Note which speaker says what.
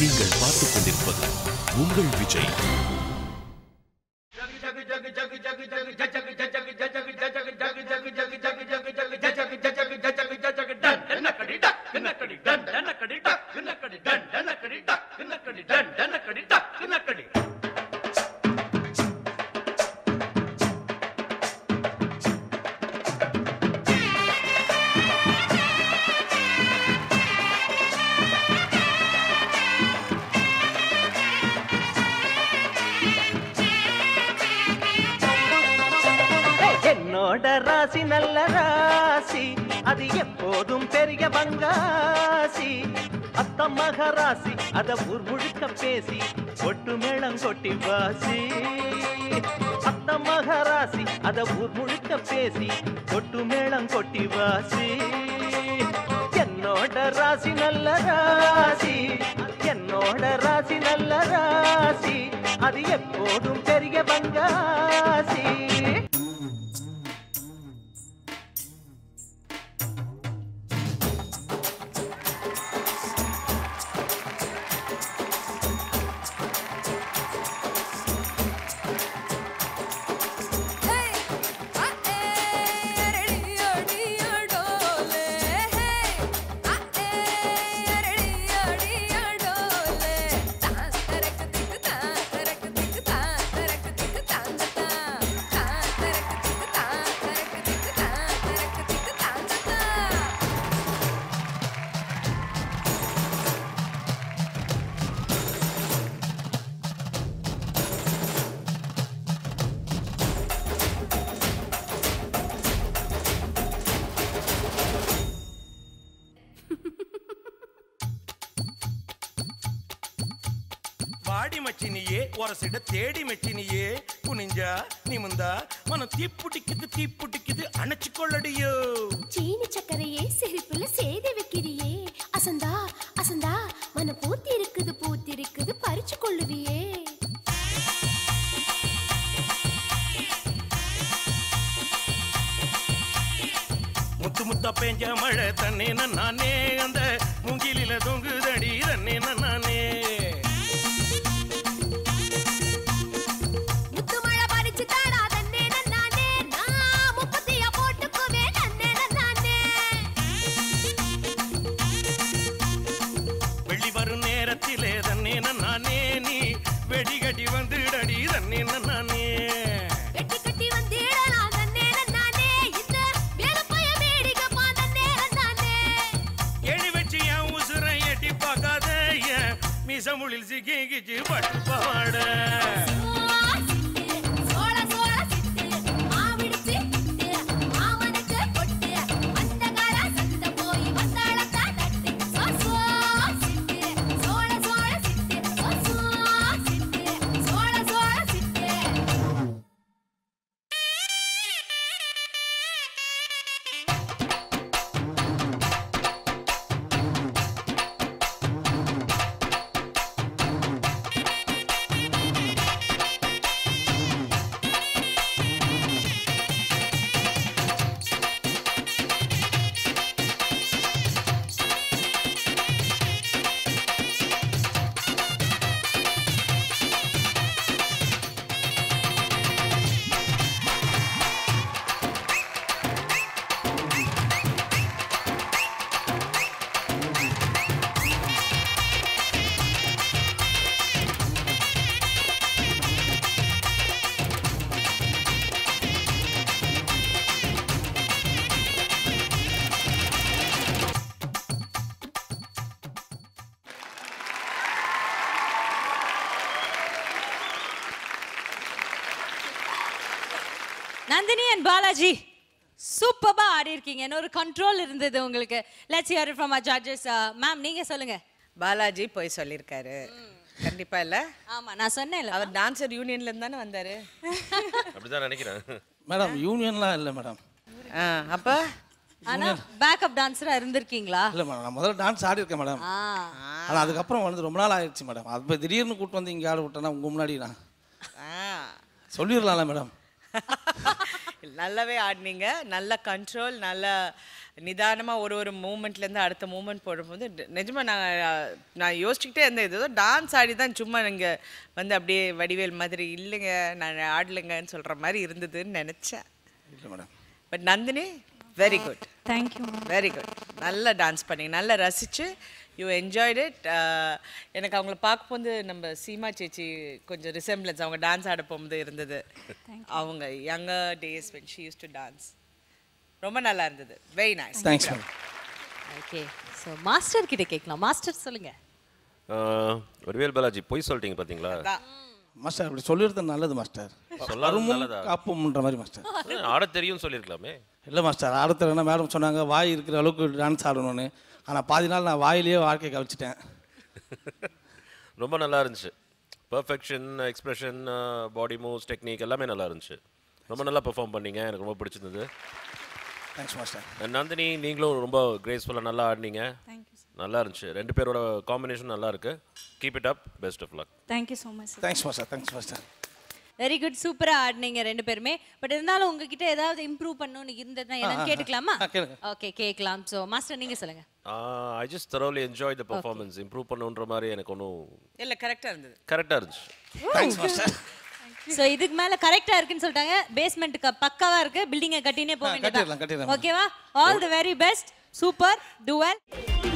Speaker 1: நீங்கள் பார்த்துக் கொண்டிருப்பது உங்கள் விஜய்
Speaker 2: என்னோட ராசி நல்ல ராசி அது எப்போதும் பெரிய பங்காசி அத்த மகராசி அத ஊர் முழுக்க பேசி கொட்டு மேளம் கொட்டி வாசி அத்த மகராசி அத ஊர் முழுக்க பேசி கொட்டு மேளம் கொட்டி வாசி என்னோட ராசி நல்ல ராசி என்னோட ராசி நல்ல ராசி அது எப்போதும் பெரிய பங்காசி
Speaker 3: வாடி மச்சினியே ஒரசிட தேடி மச்சினியே குனிஞ்சா நிமிந்தா மனம் தீப்புட்டிக்குது தீப்புட்டிக்குது அணைச்சு கொள்ளடியோ
Speaker 4: சீனி சக்கரையே சிரிப்புல சேதி வைக்கிறியே அசந்தா அசந்தா மன பூத்தி இருக்குது பூத்தி இருக்குது பறிச்சு கொள்ளுவியே
Speaker 3: முத்து முத்தா பேஞ்ச மழை தன்னே நானே அந்த மூங்கிலில தொங்குதடி தன்னே நானே
Speaker 4: முத்து மழை பறிச்சு தாடா தன்னே நானே நான் முப்பத்தியா போட்டுக்குவே நன்னே நானே
Speaker 3: வெள்ளி வரும் நேரத்திலே தன்னே நானே நீ வெடிகட்டி வந்துடடி தன்னே நானே
Speaker 4: வெட்டி கட்டி வந்திடலாம் தன்னே நானே இந்த வேலப்பைய வேடிக்கப்பா தன்னே நானே
Speaker 3: எழி வச்சு என் உசுரை எட்டி பார்க்காத என் மிசமுளில் சிக்கிச்சு பட்டு பாட
Speaker 4: சோள சோள சிட்டு மாவிடுச்சு மாமனுக்கு கொட்டு அந்த கால சத்த போய் வந்தாளத்தா தட்டு சோ சோ சிட்டு சோள சோள சிட்டு சோ சோ சிட்டு சோள சோள சிட்டு
Speaker 5: நந்தினி அண்ட் பாலாஜி சூப்பரா ஆடி இருக்கீங்க இன்னொரு கண்ட்ரோல் இருந்தது உங்களுக்கு let's hear it from judges ma'am நீங்க சொல்லுங்க
Speaker 6: பாலாஜி போய் சொல்லியிருக்காரு கண்டிப்பா இல்ல
Speaker 5: ஆமா நான் சொன்னேன்ல
Speaker 6: அவர் டான்சர் யூனியன்ல இருந்து தானே வந்தாரு
Speaker 7: அப்படிதான் நினைக்கிறேன்
Speaker 8: மேடம் யூனியன்லாம் இல்லை மேடம்
Speaker 6: ஆ, அப்ப
Speaker 5: ஆனா பேக்கப் டான்ஸரா இருந்திருக்கீங்களா
Speaker 8: இல்லை மேடம் நான் முதல்ல டான்ஸ் ஆடி இருக்கேன் மேடம்
Speaker 5: ஆ
Speaker 8: ஆனால் அதுக்கப்புறம் வந்து ரொம்ப நாள் ஆயிடுச்சு மேடம் அது இப்போ திடீர்னு கூட்டு வந்து இங்கே ஆட விட்டேன்னா உங்கள் முன்னாடி நான்
Speaker 6: ஆ,
Speaker 8: சொல்லிடலாம்ல மேடம்
Speaker 6: நல்லாவே ஆடினீங்க நல்ல கண்ட்ரோல் நல்ல நிதானமாக ஒரு ஒரு மூமெண்ட்லேருந்து அடுத்த மூமெண்ட் போடும்போது நி- நிஜமா நான் நான் யோசிச்சுக்கிட்டே இருந்தேன் இது ஏதோ டான்ஸ் ஆடி தான் சும்மா நீங்கள் வந்து அப்படியே வடிவேல் மாதிரி இல்லைங்க நான் ஆடலைங்கன்னு சொல்கிற மாதிரி இருந்ததுன்னு நினச்சேன்
Speaker 8: இல்லை madam
Speaker 6: but Nandini very good
Speaker 9: thank you
Speaker 6: very good நல்லா டான்ஸ் பண்ணீங்க நல்லா ரசிச்சு யூ என்ஜாய்ட் இட் எனக்கு அவங்கள பார்க்கும்போது நம்ம சீமா சேச்சி கொஞ்சம் ரிசெம்பிளன்ஸ் அவங்க டான்ஸ் ஆட போகும்போது இருந்தது அவங்க younger days when she used to dance ரொம்ப நல்லா இருந்தது very nice
Speaker 8: thanks madam
Speaker 5: okay so master கிட்ட கேட்கலாம் மாஸ்டர் சொல்லுங்க
Speaker 7: ஆஹ், வடிவேல் பாலாஜி பொய் சொல்லிட்டீங்க பாத்தீங்களா
Speaker 8: மாஸ்டர் அப்படி சொல்லிடுறது நல்லது மாஸ்டர்
Speaker 7: சொல்லாதது
Speaker 8: அருமும்
Speaker 7: நல்லதா?
Speaker 8: காப்பும்ன்ற மாதிரி மாஸ்டர்
Speaker 7: ஆட தெரியும் சொல்லியிருக்கலாமே
Speaker 8: இல்லை மாஸ்டர் அடுத்த என்ன மேடம் சொன்னாங்க வாய் இருக்கிற அளவுக்கு டான்ஸ் ஆடணும்னு ஆனால் பாதி நாள் நான் வாயிலேயே வாழ்க்கை கழிச்சிட்டேன்
Speaker 7: ரொம்ப நல்லா இருந்துச்சு perfection expression body moves technique எல்லாமே நல்லா இருந்துச்சு ரொம்ப நல்லா பெர்ஃபார்ம் பண்ணீங்க எனக்கு ரொம்ப பிடிச்சிருந்தது
Speaker 8: தேங்க்ஸ் மாஸ்டர்
Speaker 7: And நந்தினி நீங்களும் ரொம்ப கிரேஸ்ஃபுல்லாக நல்லா ஆடினீங்க
Speaker 9: தேங்க்யூ
Speaker 7: நல்லா இருந்துச்சு ரெண்டு பேரோட காம்பினேஷன் நல்லா இருக்கு keep it up best of luck
Speaker 9: thank you so much
Speaker 8: thanks master thanks master
Speaker 5: very good சூப்பரா ஆடினீங்க ரெண்டு பேருமே பட் இருந்தாலும் உங்ககிட்ட ஏதாவது இம்ப்ரூவ் பண்ணணும்னு இருந்ததுன்னா என்னன்னு கேட்டுக்கலாமா
Speaker 8: ஆ, கேளுங்க.
Speaker 5: ஓகே கேட்கலாம் ஸோ மாஸ்டர் நீங்க சொல்லுங்க
Speaker 7: I just thoroughly enjoy the performance improve பண்ணுன்ற மாதிரி எனக்கு ஒன்றும்
Speaker 6: இல்லை கரெக்டாக இருந்தது
Speaker 7: கரெக்டாக இருந்துச்சு
Speaker 8: தேங்க்ஸ் மாஸ்டர்
Speaker 5: ஸோ இதுக்கு மேல கரெக்டா இருக்குன்னு சொல்லிட்டாங்க பேஸ்மெண்ட்டுக்கு பக்காவா இருக்கு பில்டிங்கை கட்டினே போக
Speaker 8: ஆ, கட்டிடலாம்,
Speaker 5: வேண்டியது
Speaker 8: கட்டிடலாம்.
Speaker 5: ஓகேவா all the very best super do well